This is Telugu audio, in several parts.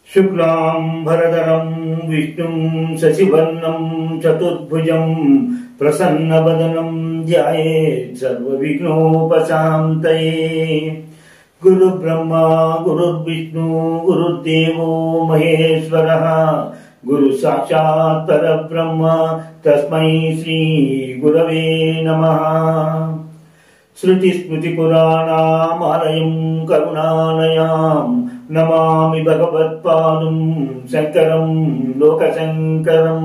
శుక్లాంబరధరం విష్ణుం శశివర్ణం చతుర్భుజం ప్రసన్నవదనం ధ్యాయేత్ సర్వవిఘ్నోపశాంతయే గురు బ్రహ్మ గురుర్విష్ణు గురుర్దేవో మహేశ్వర గురు సాక్షాత్ పరబ్రహ్మ తస్మై శ్రీ గురవే నమః శృతిస్మృతిపురాణామాలయం కరుణాలయాం నమామి భగవత్పాదం శంకరం లోకశంకరం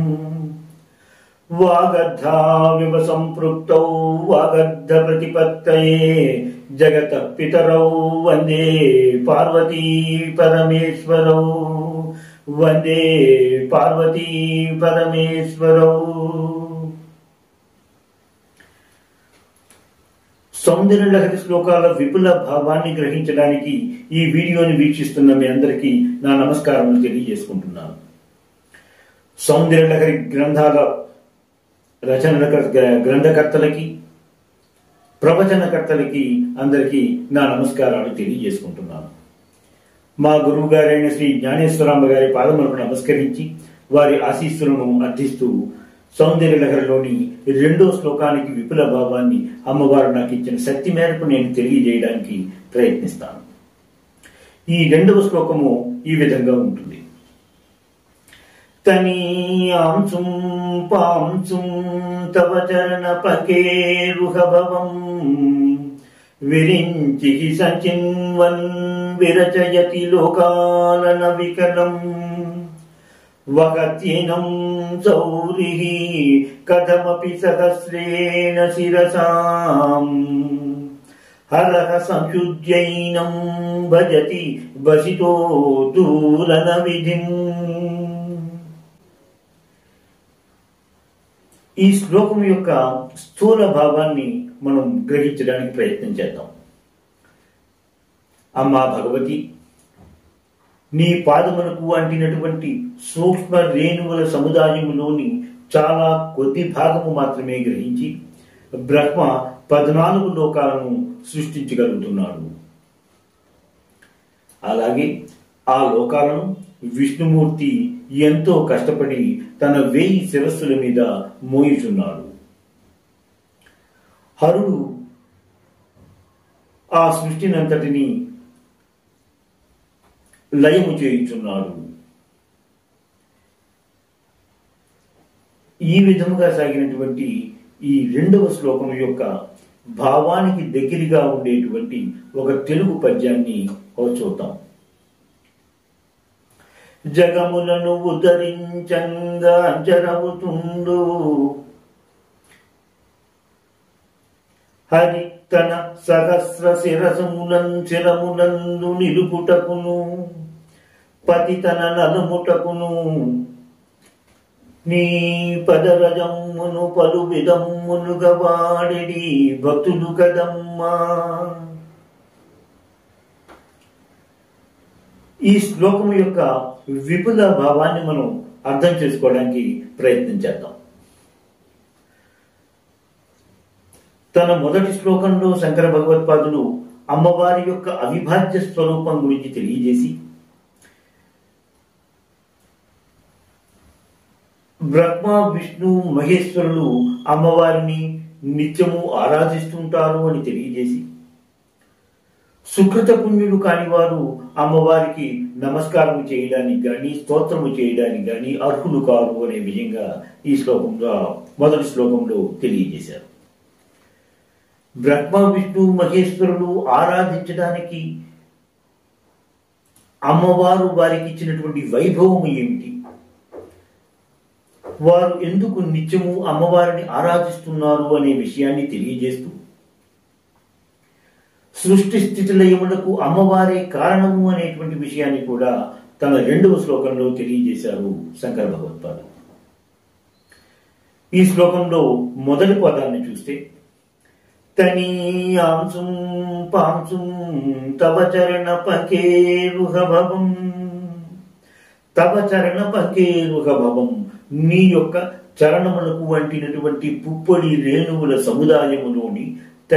వాగర్ధావివ సంపృక్తౌ వాగర్ధ ప్రతిపత్తయే జగత పితరౌ వందే పార్వతీ పరమేశ్వరౌ వందే పార్వతీ పరమేశ్వరౌ సౌందర్య లహరి శ్లోకాల విపుల భావాన్ని గ్రహించడానికి ఈ వీడియోని వీక్షిస్తున్న మీ అందరికీ నా నమస్కారములు తెలియజేసుకుంటున్నాను సౌందర్య లహరి గ్రంథాల రచన గ్రంథకర్తలకి ప్రవచనకర్తలకి అందరికీ నా నమస్కారాలు తెలియజేసుకుంటున్నాను మా గురువు గారైన శ్రీ జ్ఞానేశ్వరాంబ గారి పాదములకు నమస్కరించి వారి ఆశీస్సులను అర్థిస్తూ సౌందర్య లహరిలోని రెండో శ్లోకానికి విపుల భావాన్ని అమ్మవారు నాకు ఇచ్చిన శక్తి మేరకు నేను తెలియజేయడానికి ప్రయత్నిస్తాను ఈ రెండవ శ్లోకము ఈ విధంగా ఉంటుంది తనీయాంశుం పాంశుం తవ చరణ పకేరుహభవం విరించి సచిన్వన్ విరచయతి లోకాలన వికలం వగత్యేనం సౌరిః కథమపి సహస్రేణ శిరసాం హరః సంశుద్ధ్యైనం భజతి వసితో దూరన విధిం ఈ శ్లోకం యొక్క స్థూల భావాన్ని మనం గ్రహించడానికి ప్రయత్నం చేద్దాం అమ్మా భగవతి నీ పాదములకు అంటినటువంటి సూక్ష్మ రేణువుల సముదాయములోని చాలా కొద్ది భాగము మాత్రమే గ్రహించి బ్రహ్మ పద్నాలుగు లోకాలను సృష్టించగలుగుతున్నాడు అలాగే ఆ లోకాలను విష్ణుమూర్తి ఎంతో కష్టపడి తన వేయి శిరస్సుల మీద మోయుచున్నాడు హరుడు ఆ సృష్టినంతటిని లయము చేయుచున్నాడు ఈ విధముగా సాగినటువంటి ఈ రెండవ శ్లోకం యొక్క భావానికి దగ్గరగా ఉండేటువంటి ఒక తెలుగు పద్యాన్ని చూద్దాం జగములను ఉదరించంగా అంచరవుతుండు హరి తన సహస్ర శిరసములం చిరములందు నిలుపుటకును పతి తన నలుముటకును నీ పదరజమ్మును పలు విధమ్మునుగా వాడిడి భక్తులు కదమ్మా ఈ శ్లోకం యొక్క విపుల భావాన్ని మనం అర్థం చేసుకోవడానికి ప్రయత్నం చేద్దాం తన మొదటి శ్లోకంలో శంకర భగవత్పాదులు అమ్మవారి యొక్క అవిభాజ్య స్వరూపం గురించి తెలియజేసి బ్రహ్మ విష్ణు మహేశ్వరులు అమ్మవారిని నిత్యము ఆరాధిస్తుంటారు అని తెలియజేసి సుకృత పుణ్యులు కాని వారు అమ్మవారికి నమస్కారం చేయడానికి గాని స్తోత్రము చేయడానికి గాని అర్హులు కారు అనే విధంగా ఈ శ్లోకంలో మొదటి శ్లోకంలో తెలియజేశారు బ్రహ్మ విష్ణు మహేశ్వరులు ఆరాధించడానికి అమ్మవారు వారికి ఇచ్చినటువంటి వైభవం ఏమిటి వారు ఎందుకు నిత్యము అమ్మవారిని ఆరాధిస్తున్నారు అనే విషయాన్ని తెలియజేస్తూ సృష్టి స్థితిలయములకు అమ్మవారే కారణము అనేటువంటి విషయాన్ని కూడా తన రెండవ శ్లోకంలో తెలియజేశారు శంకర భగవత్పాదు ఈ శ్లోకంలో మొదటి పదాన్ని చూస్తే తనీయాంశుం పాంశుం తవ చరణ పకేరుహభవం తవ చరణ పకేరుహభవం నీ యొక్క చరణములకు వంటినటువంటి పుప్పొడి రేణువుల సముదాయములోని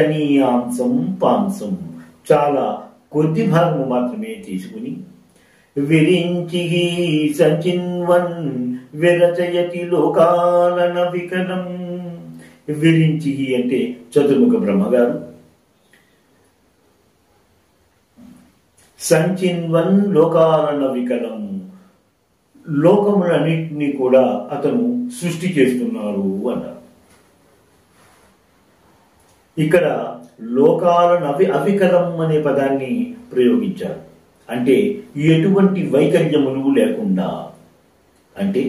తనీయాంశం పాంసం చాలా కొద్ది భాగము మాత్రమే తీసుకుని విరించి సంచిన్వన్ విరచయతి లోకాలన వికలం విరించి అంటే చతుర్ముఖ బ్రహ్మగారు సంచిన్వన్ లోకాలన వికలం లోకములన్నింటినీ కూడా అతను సృష్టి చేస్తున్నారు అన్నారు ఇక్కడ లోకాలను అవి అవికలం అనే పదాన్ని ప్రయోగించారు అంటే ఎటువంటి వైకల్యములు లేకుండా అంటే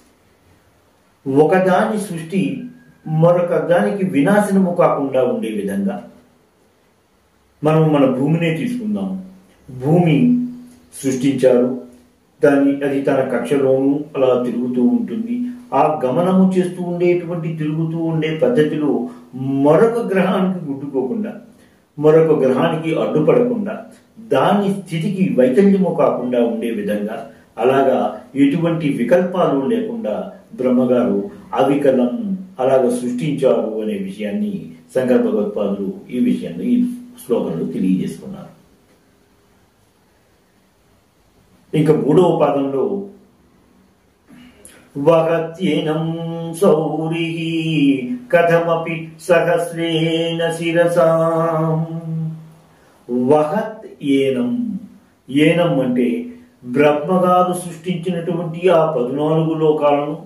ఒకదాని సృష్టి మరొక దానికి వినాశనము కాకుండా ఉండే విధంగా మనం మన భూమినే తీసుకుందాం భూమి సృష్టించారు దాని అది తన కక్షలోనూ అలా తిరుగుతూ ఉంటుంది ఆ గమనము చేస్తూ ఉండేటువంటి తిరుగుతూ ఉండే పద్ధతిలో మరొక గ్రహానికి గుడ్డుకోకుండా మరొక గ్రహానికి అడ్డుపడకుండా దాని స్థితికి వైకల్యము కాకుండా ఉండే విధంగా అలాగా ఎటువంటి వికల్పాలు లేకుండా బ్రహ్మగారు అవికలం అలాగ సృష్టించారు అనే విషయాన్ని శంకర భగవత్పాదులు ఈ విషయాన్ని ఈ శ్లోకంలో తెలియజేస్తున్నారు ఇంకా మూడవ పాదంలో వహత్యేనం సౌరి కథమపి సహస్రేణ శిరసాం వహత్ ఏనం ఏనం అంటే బ్రహ్మగారు సృష్టించినటువంటి ఆ పద్నాలుగు లోకాలను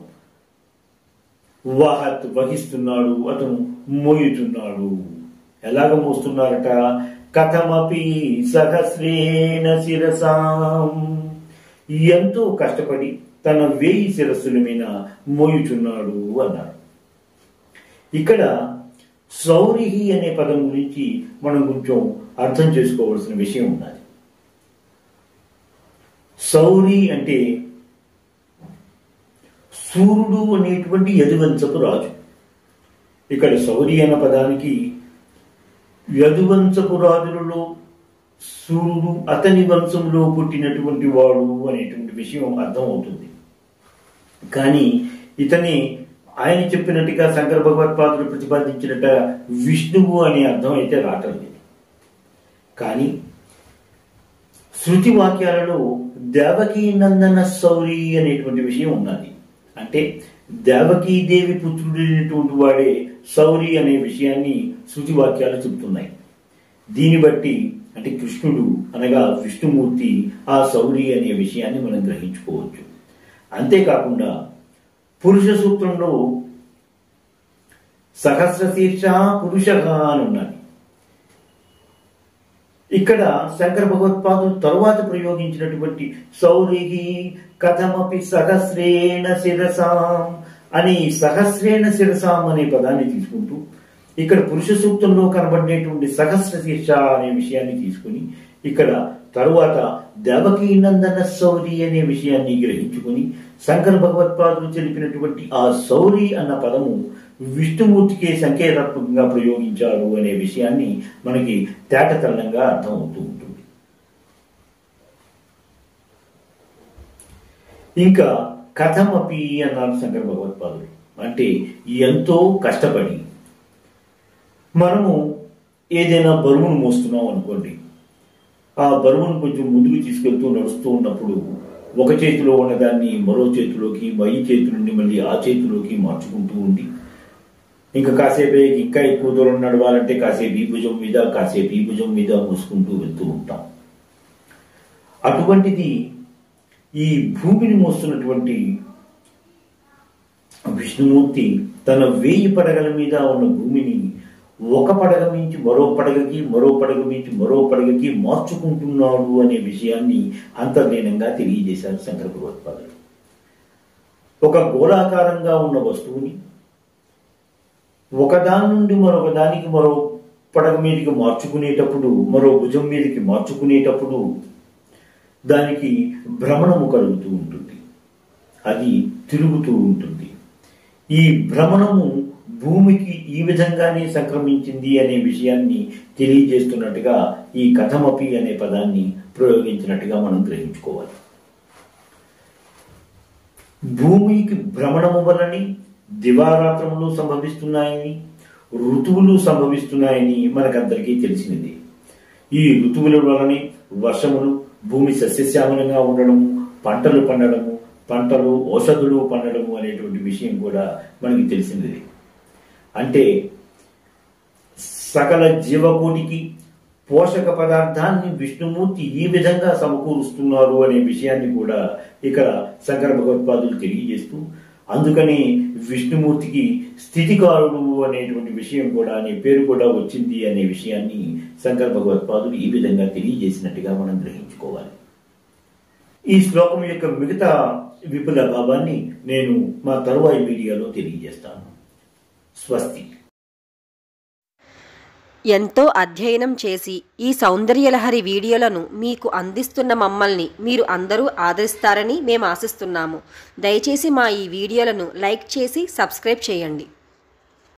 వహత్ వహిస్తున్నాడు అతను మోయుతున్నాడు ఎలాగ మోస్తున్నారట కథమపి సహస్రేణ శిరసాం ఎంతో కష్టపడి తన వేయి శిరస్సుల మీద మోయుచున్నాడు అన్నారు ఇక్కడ సౌరిహి అనే పదం గురించి మనం కొంచెం అర్థం చేసుకోవాల్సిన విషయం ఉన్నది సౌరి అంటే సూర్యుడు అనేటువంటి యదువంశపు రాజు ఇక్కడ సౌరి అన్న పదానికి యదువంశపు రాజులలో సూర్యుడు అతని వంశంలో పుట్టినటువంటి వాడు అనేటువంటి విషయం అర్థమవుతుంది కానీ ఇతని ఆయన చెప్పినట్టుగా శంకర భగవత్పాదులు ప్రతిపాదించినట్ట విష్ణువు అనే అర్థం అయితే రావటం లేదు కానీ శృతి వాక్యాలలో దేవకీ నందన సౌరి అనేటువంటి విషయం ఉన్నది అంటే దేవకీదేవి పుత్రుడైనటువంటి వాడే సౌరి అనే విషయాన్ని శృతి వాక్యాలు చెబుతున్నాయి దీన్ని బట్టి అంటే కృష్ణుడు అనగా విష్ణుమూర్తి ఆ సౌరి అనే విషయాన్ని మనం గ్రహించుకోవచ్చు అంతేకాకుండా పురుష సూత్రంలో సహస్ర శీర్ష పురుష అని ఉన్నది ఇక్కడ శంకర భగవత్పాదులు తరువాత ప్రయోగించినటువంటి సౌరిహి కథమపి సహస్రేణ శిరసాం అని సహస్రేణ శిరసాం అనే పదాన్ని తీసుకుంటూ ఇక్కడ పురుష సూక్తంలో కనబడినటువంటి సహస్ర శీర్ష అనే విషయాన్ని తీసుకుని ఇక్కడ తరువాత దేవకీ నందన సౌరి అనే విషయాన్ని గ్రహించుకుని శంకర భగవత్పాదులు తెలిపినటువంటి ఆ సౌరి అన్న పదము విష్ణుమూర్తికే సంకేతాత్మకంగా ప్రయోగించారు అనే విషయాన్ని మనకి తేటతల్లంగా అర్థమవుతూ ఉంటుంది ఇంకా కథమపి అన్నారు శంకర భగవత్పాదులు అంటే ఎంతో కష్టపడి మనము ఏదైనా బరువును మోస్తున్నాం అనుకోండి ఆ బరువును కొంచెం ముందుకు తీసుకెళ్తూ నడుస్తూ ఉన్నప్పుడు ఒక చేతిలో ఉన్నదాన్ని మరో చేతిలోకి మై చేతి నుండి మళ్ళీ ఆ చేతిలోకి మార్చుకుంటూ ఉండి ఇంకా కాసేపు ఇంకా ఎక్కువ దూరం నడవాలంటే కాసేపు ఈ భుజం మీద కాసేపు ఈ భుజం మీద మోసుకుంటూ వెళ్తూ ఉంటాం అటువంటిది ఈ భూమిని మోస్తున్నటువంటి విష్ణుమూర్తి తన వేయి పడగల మీద ఉన్న భూమిని ఒక పడగ నుంచి మరో పడగకి మరో పడగ నుంచి మరో పడగకి మార్చుకుంటున్నాడు అనే విషయాన్ని అంతర్లీనంగా తెలియజేశారు శంకర భగవత్పాదులు ఒక గోళాకారంగా ఉన్న వస్తువుని ఒకదాని నుండి మరొక దానికి మరో పడగ మీదకి మార్చుకునేటప్పుడు మరో భుజం మీదకి మార్చుకునేటప్పుడు దానికి భ్రమణము కలుగుతూ ఉంటుంది అది తిరుగుతూ ఉంటుంది ఈ భ్రమణము భూమికి ఈ విధంగానే సంక్రమించింది అనే విషయాన్ని తెలియజేస్తున్నట్టుగా ఈ కథమపి అనే పదాన్ని ప్రయోగించినట్టుగా మనం గ్రహించుకోవాలి భూమికి భ్రమణము వలని దివారాత్రములు సంభవిస్తున్నాయని ఋతువులు సంభవిస్తున్నాయని మనకందరికీ తెలిసినది ఈ ఋతువుల వలనే వర్షములు భూమి సస్యశ్యామలంగా ఉండడము పంటలు పండడము పంటలు ఔషధులు పండడము అనేటువంటి విషయం కూడా మనకి తెలిసింది అంటే సకల జీవకోటికి పోషక పదార్థాన్ని విష్ణుమూర్తి ఈ విధంగా సమకూరుస్తున్నారు అనే విషయాన్ని కూడా ఇక్కడ శంకర భగవత్పాదులు తెలియజేస్తూ అందుకని విష్ణుమూర్తికి స్థితికారుడు అనేటువంటి విషయం కూడా అనే పేరు కూడా వచ్చింది అనే విషయాన్ని శంకర భగవత్పాదులు ఈ విధంగా తెలియజేసినట్టుగా మనం గ్రహించుకోవాలి ఈ శ్లోకం యొక్క మిగతా విపుల భావాన్ని నేను మా తరువాయి వీడియోలో తెలియజేస్తాను స్వస్తి ఎంతో అధ్యయనం చేసి ఈ సౌందర్యలహరి వీడియోలను మీకు అందిస్తున్న మమ్మల్ని మీరు అందరూ ఆదరిస్తారని మేము ఆశిస్తున్నాము దయచేసి మా ఈ వీడియోలను లైక్ చేసి సబ్స్క్రైబ్ చేయండి